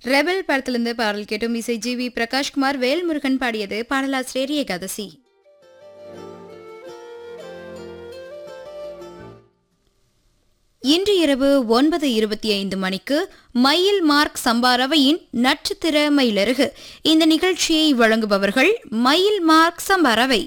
rebel படத்திலிருந்து பாடல் கேட்டும் இசை ஜி வி பிரகாஷ்குமார் வேல்முருகன் பாடியது பாடலாசிரியர் ஏகாதசி இன்று இரவு ஒன்பது இருபத்தி ஐந்து மணிக்கு மயில் மார்க் சம்பாரவையின் நட்சத்திர மயிலருகு இந்த நிகழ்ச்சியை வழங்குபவர்கள் மயில் மார்க் சம்பாரவை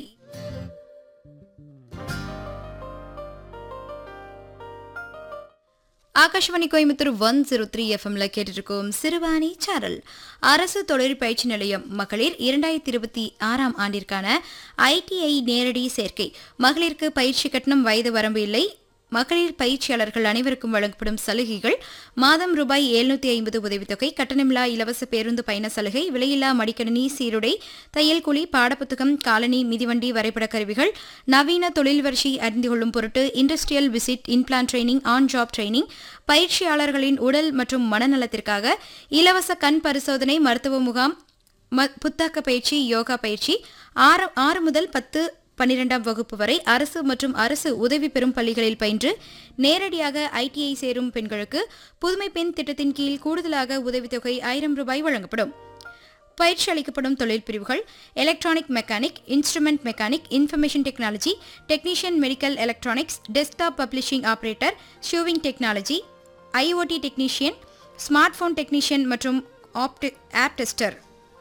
Akashvani Coimbatore one zero three எஃப்எம்ல கேட்டிருக்கோம் சிறுவாணி சாரல் அரசு தொழிற்பயிற்சி நிலையம் மகளிர் இரண்டாயிரத்தி இருபத்தி ஆறாம் ஆண்டிற்கான ஐடிஐ நேரடி சேர்க்கை மகளிருக்கு பயிற்சி கட்டணம் வயது வரம்பு இல்லை மகளிர் பயிற்சியாளர்கள் அனைவருக்கும் வழங்கப்படும் சலுகைகள் மாதம் ரூபாய் எழுநூத்தி ஐம்பது உதவித்தொகை கட்டணமில்லா இலவச பேருந்து பயண சலுகை விலையில்லா மடிக்கணினி சீருடை தையல் கூலி பாடப்புத்தகம் காலனி மிதிவண்டி வரைபட கருவிகள் நவீன தொழில் வரிசை அறிந்து கொள்ளும் பொருட்டு industrial visit in plant training on job training பயிற்சியாளர்களின் உடல் மற்றும் மனநலத்திற்காக இலவச கண் பரிசோதனை மருத்துவ முகாம் ம- புத்தாக்க பயிற்சி யோகா பயிற்சி ஆறு ஆறு முதல் பத்து பன்னிரெண்டாம் வகுப்பு வரை அரசு மற்றும் அரசு உதவி பெறும் பள்ளிகளில் பயின்று நேரடியாக ஐடிஐ சேரும் பெண்களுக்கு புதுமை பெண் திட்டத்தின் கீழ் கூடுதலாக உதவித்தொகை ஆயிரம் ரூபாய் வழங்கப்படும் பயிற்சி அளிக்கப்படும் தொழில் பிரிவுகள் electronic mechanic instrument mechanic information technology technician medical electronics desktop publishing operator sewing technology IOT technician smart phone technician மற்றும் ஆப்டி ஆப் டெஸ்டர்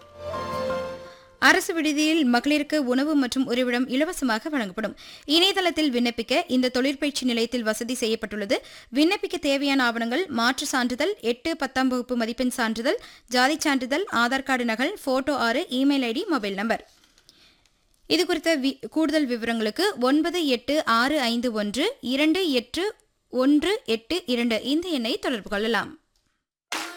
அரசு விடுதியில் மகளிருக்கு உணவு மற்றும் உறைவிடம் இலவசமாக வழங்கப்படும் இணையதளத்தில் விண்ணப்பிக்க இந்த தொழிற்பயிற்சி நிலையத்தில் வசதி செய்யப்பட்டுள்ளது விண்ணப்பிக்க தேவையான ஆவணங்கள் மாற்று சான்றிதழ் எட்டு பத்தாம் வகுப்பு மதிப்பெண் சான்றிதழ் ஜாதி சான்றிதழ் ஆதார் கார்டு நகல் போட்டோ ஆறு இமெயில் ஐடி மொபைல் நம்பர் இது குறித்த வி- கூடுதல் விவரங்களுக்கு ஒன்பது எட்டு ஆறு ஐந்து ஒன்று இரண்டு எட்டு ஒன்று எட்டு இரண்டு இந்த எண்ணை தொடர்பு கொள்ளலாம்